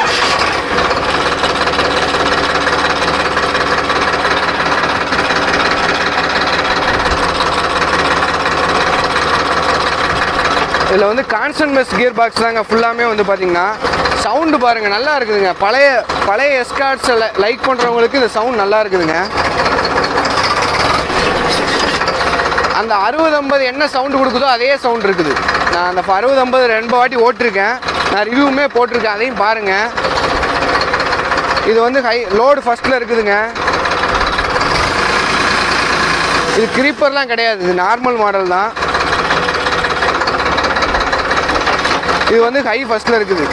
இதில் வந்து கான்ஸ்டன்ட் மெஸ் கியர் பாக்ஸ் தாங்க ஃபுல்லாமே வந்து பார்த்தீங்கன்னா சவுண்டு பாருங்கள் நல்லா இருக்குதுங்க பழைய பழைய எஸ்கார்ட்ஸை லைக் பண்ணுறவங்களுக்கு இந்த சவுண்ட் நல்லா இருக்குதுங்க அந்த அறுபது ஐம்பது என்ன சவுண்டு கொடுக்குதோ அதே சவுண்ட் இருக்குது நான் அந்த அறுபது ஐம்பது ரெண்டு வாட்டி ஓட்டிருக்கேன் நான் ரிவ்யூமே போட்டிருக்கேன் அதையும் பாருங்கள் இது வந்து ஹை லோடு ஃபஸ்ட்டில் இருக்குதுங்க இது கிரீப்பர்லாம் கிடையாது இது நார்மல் மாடல் தான் இது வந்து ஹை ஃபஸ்ட்டில் இருக்குது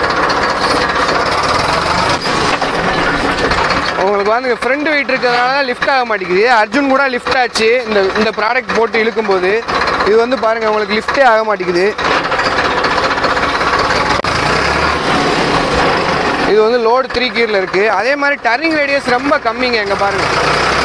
உங்களுக்கு வந்து ஃப்ரண்ட் வெயிட் இருக்கிறதுனால தான் லிஃப்ட் ஆக மாட்டேங்குது அர்ஜுன் கூட லிஃப்ட் ஆச்சு இந்த இந்த ப்ராடக்ட் போட்டு இழுக்கும்போது இது வந்து பாருங்கள் உங்களுக்கு லிஃப்ட்டே ஆக மாட்டேங்குது இது வந்து லோடு த்ரீ கீரில் இருக்குது அதே மாதிரி டர்னிங் ரேடியஸ் ரொம்ப கம்மிங்க எங்கே பாருங்கள்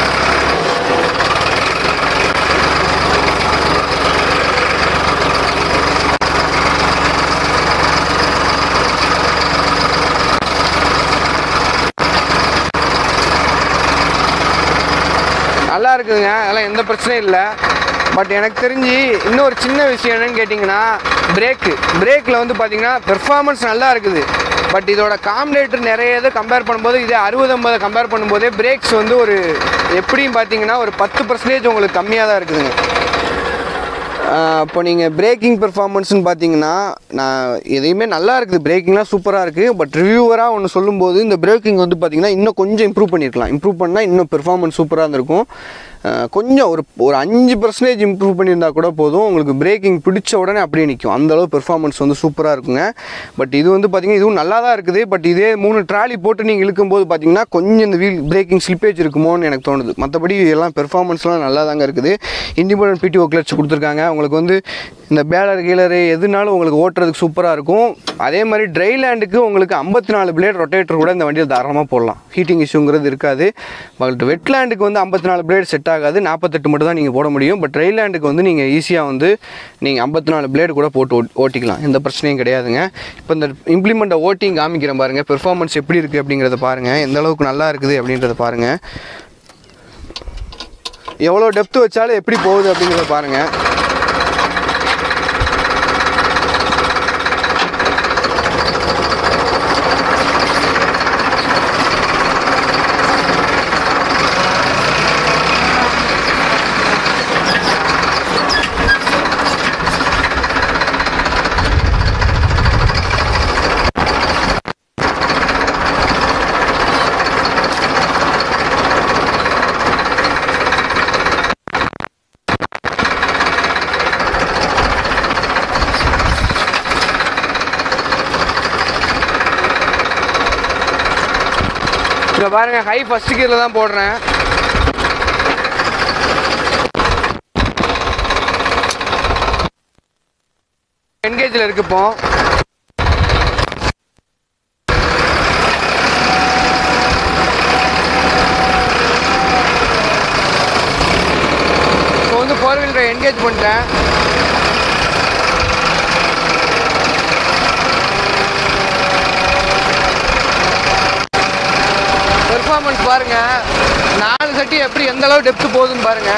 நல்லா இருக்குதுங்க அதெல்லாம் எந்த பிரச்சனையும் இல்லை பட் எனக்கு தெரிஞ்சு இன்னொரு சின்ன விஷயம் என்னன்னு கேட்டிங்கன்னா பிரேக்கு பிரேக்கில் வந்து பார்த்தீங்கன்னா பெர்ஃபார்மன்ஸ் நல்லா இருக்குது பட் இதோட காம்லேட்டர் நிறைய இதை கம்பேர் பண்ணும்போது இதே அறுபது ஐம்பதை கம்பேர் பண்ணும்போதே பிரேக்ஸ் வந்து ஒரு எப்படியும் பார்த்தீங்கன்னா ஒரு பத்து பர்சன்டேஜ் உங்களுக்கு கம்மியாக தான் இருக்குதுங்க இப்போ நீங்கள் பிரேக்கிங் பெர்ஃபார்மன்ஸ்னு பார்த்தீங்கன்னா நான் எதையுமே நல்லா இருக்குது பிரேக்கிங்லாம் சூப்பராக இருக்குது பட் ரிவ்யூவராக ஒன்று சொல்லும்போது இந்த பிரேக்கிங் வந்து பார்த்தீங்கன்னா இன்னும் கொஞ்சம் இம்ப்ரூவ் பண்ணியிருக்கலாம் இம்ப்ரூவ் பண்ணால் இன்னும் பெர்ஃபார்மன்ஸ் சூப்பராக இருந்திருக்கும் அஹ் கொஞ்சம் ஒரு ஒரு அஞ்சு பர்சன்டேஜ் இம்ப்ரூவ் பண்ணியிருந்தா கூட போதும் உங்களுக்கு பிரேக்கிங் பிடிச்ச உடனே அப்படியே நிற்கும் அந்தளவு பெர்ஃபார்மன்ஸ் வந்து சூப்பராக இருக்குங்க பட் இது வந்து பார்த்தீங்கன்னா இதுவும் நல்லா தான் இருக்குது பட் இதே மூணு ட்ராலி போட்டு நீங்கள் இழுக்கும்போது பார்த்தீங்கன்னா கொஞ்சம் இந்த வீல் பிரேக்கிங் ஸ்லிப்பேஜ் இருக்குமோன்னு எனக்கு தோணுது மற்றபடி எல்லாம் பெர்ஃபார்மன்ஸ்லாம் நல்லா தாங்க இருக்குது இண்டிபெண்டன்ட் பிடிஓ கிளட்ச் கொடுத்துருக்காங்க உங்களுக்கு வந்து இந்த பேலர் கீலரு எதுனாலும் உங்களுக்கு ஓட்டுறதுக்கு சூப்பராக இருக்கும் அதே மாதிரி ட்ரை லேண்டுக்கு உங்களுக்கு ஐம்பத்தி நாலு பிளேட் ரொட்டேட்டர் கூட இந்த வண்டியில் தாராளமாக போடலாம் ஹீட்டிங் இஷ்யூங்கிறது இருக்காது பட் வெட் லேண்டுக்கு வந்து ஐம்பத்தி நாலு பிளேட் செட் ஆகாது நாற்பத்தெட்டு மட்டும் தான் நீங்கள் போட முடியும் பட் ட்ரை லேண்டுக்கு வந்து நீங்கள் ஈஸியாக வந்து நீங்கள் ஐம்பத்தி நாலு பிளேடு கூட போட்டு ஓட்- ஓட்டிக்கலாம் எந்த பிரச்சனையும் கிடையாதுங்க இப்போ இந்த இம்ப்ளிமெண்ட்டை ஓட்டிங் காமிக்கிறேன் பாருங்கள் பெர்ஃபார்மன்ஸ் எப்படி இருக்குது அப்படிங்கிறத பாருங்கள் எந்த அளவுக்கு நல்லா இருக்குது அப்படின்றத பாருங்கள் எவ்வளோ டெப்த் வச்சாலும் எப்படி போகுது அப்படிங்கிறத பாருங்கள் இங்கே பாருங்க ஹை ஃபர்ஸ்ட் கியரில் தான் போடுறேன் என்கேஜில் இருக்கு இப்போ இப்போ வந்து ஃபோர் வீலர் என்கேஜ் பண்ணிட்டேன் பெர்ஃபார்மன்ஸ் பாருங்க நாலு சட்டி எப்படி எந்த அளவு டெப்த் போகுதுன்னு பாருங்க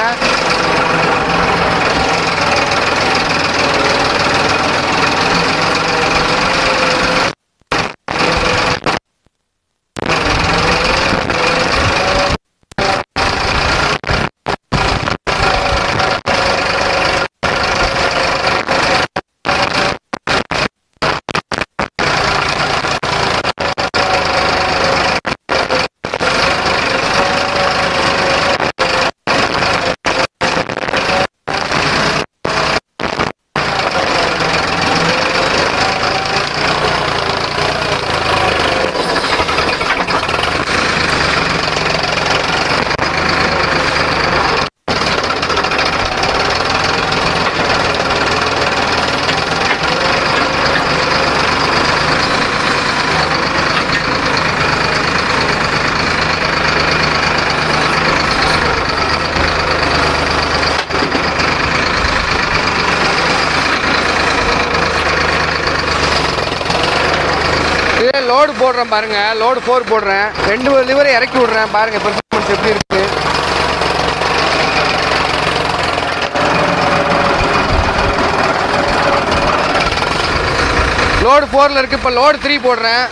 இதே லோடு போடுறேன் பாருங்க லோடு ஃபோர் போடுறேன் ரெண்டு லிவரை இறக்கி விடுறேன் பாருங்க பெர்ஃபார்மன்ஸ் எப்படி இருக்கு லோடு ஃபோரில் இருக்கு இப்போ லோடு த்ரீ போடுறேன்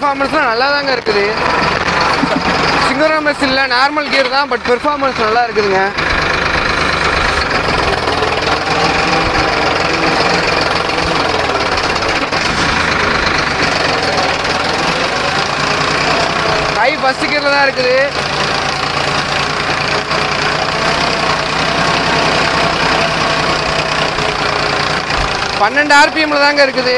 பெர்ஃபார்மன்ஸ்லாம் நல்லா தாங்க இருக்குது சிங்கரோமஸ் இல்லை நார்மல் கியர் தான் பட் பெர்ஃபார்மன்ஸ் நல்லா இருக்குதுங்க கை ஃபஸ்ட் கியரில் தான் இருக்குது பன்னெண்டு ஆர்பிஎம்ல தாங்க இருக்குது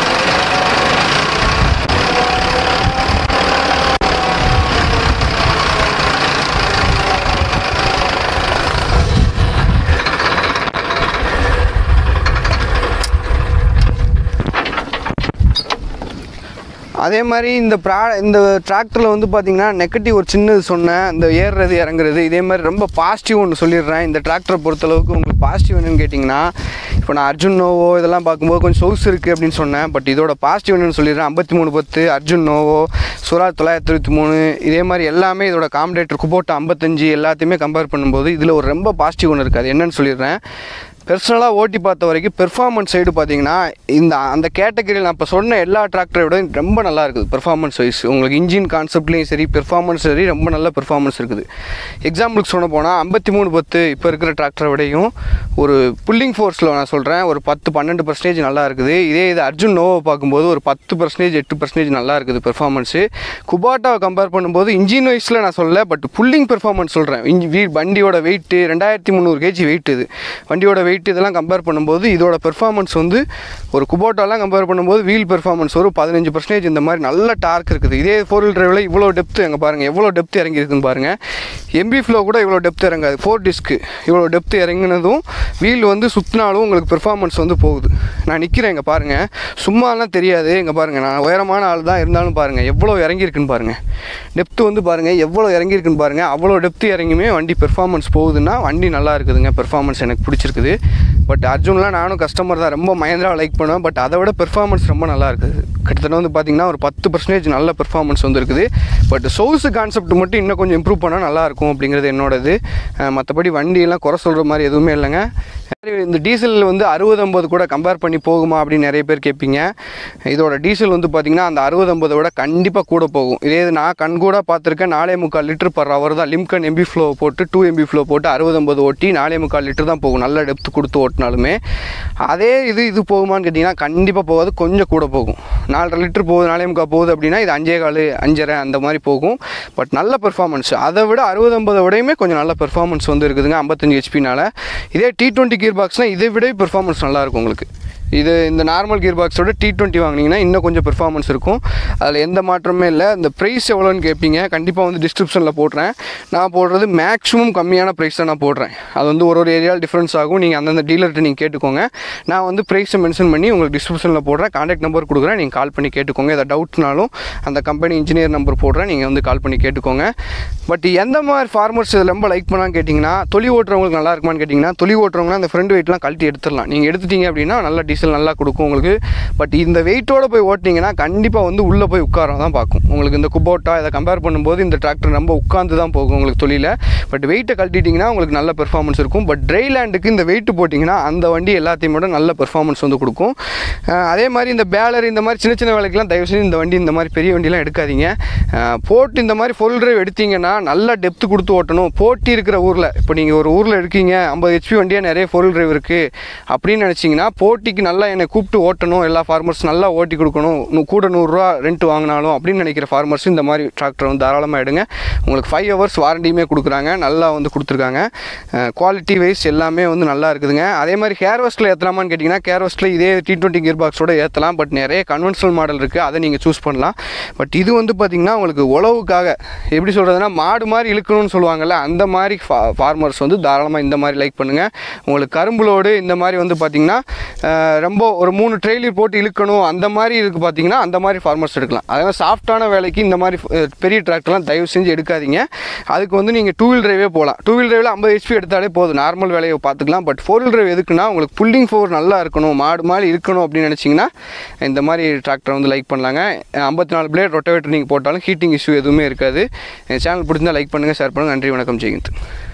அதே மாதிரி இந்த ப்ரா இந்த டிராக்டரில் வந்து பார்த்தீங்கன்னா நெகட்டிவ் ஒரு சின்னது சொன்னேன் இந்த ஏறுறது இறங்குறது இதே மாதிரி ரொம்ப பாசிட்டிவ் ஒன்று சொல்லிடுறேன் இந்த டிராக்டரை பொறுத்தளவுக்கு உங்களுக்கு பாசிட்டிவ் என்னன்னு கேட்டிங்கன்னா இப்போ நான் அர்ஜுன் நோவோ இதெல்லாம் பார்க்கும்போது கொஞ்சம் சொகுசு இருக்குது அப்படின்னு சொன்னேன் பட் இதோட பாசிட்டிவ் என்னன்னு சொல்லிடுறேன் ஐம்பத்தி மூணு பத்து அர்ஜுன் நோவோ சுறா தொள்ளாயிரத்தி இருபத்தி மூணு இதே மாதிரி எல்லாமே இதோட காம்படேட்டர் குபோட்டா ஐம்பத்தஞ்சு எல்லாத்தையுமே கம்பேர் பண்ணும்போது இதில் ஒரு ரொம்ப பாசிட்டிவ் ஒன்று இருக்குது அது என்னன்னு சொல்லிடுறேன் பெர்சனலாக ஓட்டி பார்த்த வரைக்கும் பெர்ஃபார்மன்ஸ் சைடு பார்த்தீங்கன்னா இந்த அந்த கேட்டகரியில் நான் இப்போ சொன்ன எல்லா டிராக்டரை விட ரொம்ப நல்லா இருக்குது பெர்ஃபார்மன்ஸ் வைஸ் உங்களுக்கு இன்ஜின் கான்செப்ட்லேயும் சரி பெர்ஃபார்மன்ஸ் சரி ரொம்ப நல்ல பெர்ஃபார்மன்ஸ் இருக்குது எக்ஸாம்பிளுக்கு சொல்ல போனால் ஐம்பத்தி மூணு பத்து இப்போ இருக்கிற டிராக்டரை விடையும் ஒரு புல்லிங் ஃபோர்ஸில் நான் சொல்கிறேன் ஒரு பத்து பன்னெண்டு பர்சன்டேஜ் நல்லா இருக்குது இதே இது அர்ஜுன் நோவை பார்க்கும்போது ஒரு பத்து பர்சன்டேஜ் எட்டு பர்சன்டேஜ் நல்லா இருக்குது பெர்ஃபார்மன்ஸு குபாட்டாவை கம்பேர் பண்ணும்போது இன்ஜின் வைஸில் நான் சொல்லல பட் புல்லிங் பெர்ஃபார்மன்ஸ் சொல்கிறேன் இன்ஜி வீ வண்டியோட வெயிட்டு ரெண்டாயிரத்தி முந்நூறு கேஜி வெயிட் இது வண்டியோட வெயிட் இதெல்லாம் கம்பேர் பண்ணும்போது இதோட பெர்ஃபார்மன்ஸ் வந்து ஒரு குபோட்டாலாம் கம்பேர் பண்ணும்போது வீல் பெர்ஃபார்மன்ஸ் ஒரு பதினஞ்சு பர்சன்டேஜ் இந்த மாதிரி நல்ல டார்க் இருக்குது இதே ஃபோர் வீல் டிரைவில் இவ்வளோ டெப்த் எங்கே பாருங்கள் எவ்வளோ டெப்த் இறங்கி இருக்குன்னு பாருங்கள் எம்பி ஃப்ளோ கூட இவ்வளோ டெப்த் இறங்காது ஃபோர் டிஸ்க்கு இவ்வளோ டெப்த் இறங்கினதும் வீல் வந்து சுற்றினாலும் உங்களுக்கு பெர்ஃபார்மன்ஸ் வந்து போகுது நான் நிற்கிறேன் இங்கே பாருங்கள் சும்மாலாம் தெரியாது இங்கே பாருங்கள் நான் உயரமான ஆள் தான் இருந்தாலும் பாருங்கள் எவ்வளோ இறங்கியிருக்குன்னு பாருங்கள் டெப்த்து வந்து பாருங்கள் எவ்வளோ இறங்கியிருக்குன்னு பாருங்கள் அவ்வளோ டெப்த்து இறங்கியுமே வண்டி பெர்ஃபார்மன்ஸ் போகுதுன்னா வண்டி நல்லா இருக்குதுங்க பெர்ஃபார்மன்ஸ் எனக்கு பிடிச்சிருக்குது பட் அர்ஜுன்லாம் நானும் கஸ்டமர் தான் ரொம்ப மகேந்திராவை லைக் பண்ணுவேன் பட் அதை விட பெர்ஃபார்மன்ஸ் ரொம்ப நல்லா இருக்குது கிட்டத்தட்ட வந்து பார்த்தீங்கன்னா ஒரு பத்து பர்சன்டேஜ் நல்ல பெர்ஃபார்மன்ஸ் வந்து இருக்குது பட் சோர்ஸ் கான்செப்ட் மட்டும் இன்னும் கொஞ்சம் இம்ப்ரூவ் பண்ணால் நல்லாயிருக்கும் அப்படிங்கிறது என்னோடது அஹ் மற்றபடி வண்டியெல்லாம் குறை சொல்கிற மாதிரி எதுவுமே இல்லைங்க இந்த டீசல் வந்து அறுபது ஐம்பது கூட கம்பேர் பண்ணி போகுமா அப்படின்னு நிறைய பேர் கேட்பீங்க இதோட டீசல் வந்து பார்த்திங்கன்னா அந்த அறுபது ஐம்பதை விட கண்டிப்பாக கூட போகும் இதே இது நான் கண் கூட பார்த்துருக்கேன் நாலே முக்கால் லிட்டர் பர் ஹவர் தான் லிம்கன் எம்பி ஃப்ளோ போட்டு டூ எம்பி ஃப்ளோ போட்டு அறுபது ஐம்பது ஓட்டி நாலே முக்கால் லிட்டர் தான் போகும் நல்ல டெப்த் கொடுத்து ஓட்டினாலுமே அதே இது இது போகுமான்னு கேட்டிங்கன்னா கண்டிப்பாக போகாது கொஞ்சம் கூட போகும் நாலரை லிட்டர் போகுது நாலே முக்கால் போகுது அப்படின்னா இது அஞ்சே கால் அஞ்சரை அந்த மாதிரி போகும் பட் நல்ல பெர்ஃபார்மன்ஸ் அதை விட அறுபது ஐம்பதை விடையுமே கொஞ்சம் நல்ல பெர்ஃபார்மன்ஸ் வந்து இருக்குதுங்க ஐம்பத்தஞ்சு ஹெச்பினால இதே டி டுவெண்ட்டி கியர் பாக்ஸ்னால் இதை விட பெர்ஃபார்மன்ஸ் நல்லாயிருக்கும் உங்களுக்கு இது இந்த நார்மல் கியர் பாக்ஸோட டி டுவெண்ட்டி வாங்கினீங்கன்னா இன்னும் கொஞ்சம் பெர்ஃபார்மன்ஸ் இருக்கும் அதில் எந்த மாற்றமே இல்லை இந்த ப்ரைஸ் எவ்வளோன்னு கேட்பீங்க கண்டிப்பாக வந்து டிஸ்கிரிப்ஷனில் போடுறேன் நான் போடுறது மேக்ஸிமம் கம்மியான ப்ரைஸ் தான் நான் போடுறேன் அது வந்து ஒரு ஒரு ஏரியாவில் டிஃப்ரென்ஸ் ஆகும் நீங்கள் அந்தந்த டீலர்கிட்ட நீங்கள் கேட்டுக்கோங்க நான் வந்து ப்ரைஸை மென்ஷன் பண்ணி உங்களுக்கு டிஸ்கிரிப்ஷனில் போடுறேன் காண்டாக்ட் நம்பர் கொடுக்குறேன் நீங்கள் கால் பண்ணி கேட்டுக்கோங்க எதாவது டவுட்னாலும் அந்த கம்பெனி இன்ஜினியர் நம்பர் போடுறேன் நீங்கள் வந்து கால் பண்ணி கேட்டுக்கோங்க பட் எந்த மாதிரி ஃபார்மர்ஸ் இதில் ரொம்ப லைக் பண்ணான்னு கேட்டிங்கன்னா தொலி ஓட்டுறவங்களுக்கு நல்லா இருக்குமான்னு கேட்டிங்கன்னா தொலி ஓட்டுறவங்கன்னா அந்த ஃப்ரண்ட் வெயிட்லாம் கழட்டி எடுத்துடலாம் நீங்கள் எடுத்துட்டீங்க அப்படின்னா நல்ல டீசல் நல்லா கொடுக்கும் உங்களுக்கு பட் இந்த வெயிட்டோட போய் ஓட்டினீங்கன்னா கண்டிப்பாக வந்து உள்ளே போய் உட்கார தான் பார்க்கும் உங்களுக்கு இந்த குபோட்டா இதை கம்பேர் பண்ணும்போது இந்த டிராக்டர் ரொம்ப உட்காந்து தான் போகும் உங்களுக்கு தொழில பட் வெயிட்டை கழட்டிட்டிங்கன்னா உங்களுக்கு நல்ல பெர்ஃபார்மன்ஸ் இருக்கும் பட் ட்ரை லேண்டுக்கு இந்த வெயிட் போட்டிங்கன்னா அந்த வண்டி எல்லாத்தையும் விட நல்ல பெர்ஃபார்மன்ஸ் வந்து கொடுக்கும் அஹ் அதே மாதிரி இந்த பேலர் இந்த மாதிரி சின்ன சின்ன வேலைக்கெல்லாம் தயவு செஞ்சு இந்த வண்டி இந்த மாதிரி பெரிய வண்டிலாம் எடுக்காதீங்க அஹ் போட்டு இந்த மாதிரி ஃபுல் டிரைவ் எடுத்தீங்கன்னா நல்லா டெப்த் கொடுத்து ஓட்டணும் போட்டி இருக்கிற ஊரில் இப்போ நீங்கள் ஒரு ஊரில் இருக்கீங்க ஐம்பது ஹெச்பி வண்டியாக நிறைய ஃபுல் டிரைவ் இருக்குது அப்படின்னு நினச்சிங்கன்னா போட்டிக்கு நல்லா என்னை கூப்பிட்டு ஓட்டணும் எல்லா ஃபார்மர்ஸ் நல்லா ஓட்டி கொடுக்கணும் நூ- கூட நூறுரூவா ரெண்ட் வாங்கினாலும் அப்படின்னு நினைக்கிற ஃபார்மர்ஸ் இந்த மாதிரி டிராக்டர் வந்து தாராளமாக எடுங்க உங்களுக்கு ஃபைவ் ஹவர்ஸ் வாரண்டியுமே கொடுக்குறாங்க நல்லா வந்து கொடுத்துருக்காங்க குவாலிட்டி வைஸ் எல்லாமே வந்து நல்லா இருக்குதுங்க அதே மாதிரி ஹேர் வஸ்ட்டில் ஏற்றலாமான்னு கேட்டிங்கன்னா கேர் வஸ்ட்டில் இதே டி டுவெண்ட்டி கியர் பாக்ஸோட ஏற்றலாம் பட் நிறைய கன்வென்ஷனல் மாடல் இருக்குது அதை நீங்கள் சூஸ் பண்ணலாம் பட் இது வந்து பார்த்திங்கன்னா உங்களுக்கு உழவுக்காக எப்படி சொல்கிறதுனா மாடு மாதிரி இழுக்கணும்னு சொல்லுவாங்கல்ல அந்த மாதிரி ஃபா ஃபார்மர்ஸ் வந்து தாராளமாக இந்த மாதிரி லைக் பண்ணுங்கள் உங்களுக்கு கரும்புலோடு இந்த மாதிரி வந்து பார்த்திங்கன்னா அஹ், ரொம்ப ஒரு மூணு ட்ரெயிலர் போட்டு இழுக்கணும் அந்த மாதிரி இருக்குது பார்த்தீங்கன்னா அந்த மாதிரி ஃபார்மர்ஸ் எடுக்கலாம் அதே சாஃப்டான வேலைக்கு இந்த மாதிரி அஹ், பெரிய டிராக்டர்லாம் தயவு செஞ்சு எடுக்காதீங்க அதுக்கு வந்து நீங்கள் டூ வீல் டிரைவே போகலாம் டூ வீல் டிரைவில் ஐம்பது ஹெச்பி எடுத்தாலே போதும் நார்மல் வேலையை பார்த்துக்கலாம் பட் ஃபோர் வீல் டிரைவ் எதுக்குன்னா உங்களுக்கு புல்லிங் ஃபோர் நல்லா இருக்கணும் மாடு மாதிரி இருக்கணும் அப்படின்னு நினச்சிங்கன்னா இந்த மாதிரி டிராக்டர் வந்து லைக் பண்ணலாங்க ஐம்பத்தி நாலு பிளேட் ரொட்டவேட்டர் நீங்கள் போட்டாலும் ஹீட்டிங் இஷ்யூ எதுவுமே இருக்காது சேனல் பிடிச்சிருந்தா லைக் பண்ணுங்கள் ஷேர் பண்ணுங்கள் நன்றி வணக்கம் ஜெயந்த்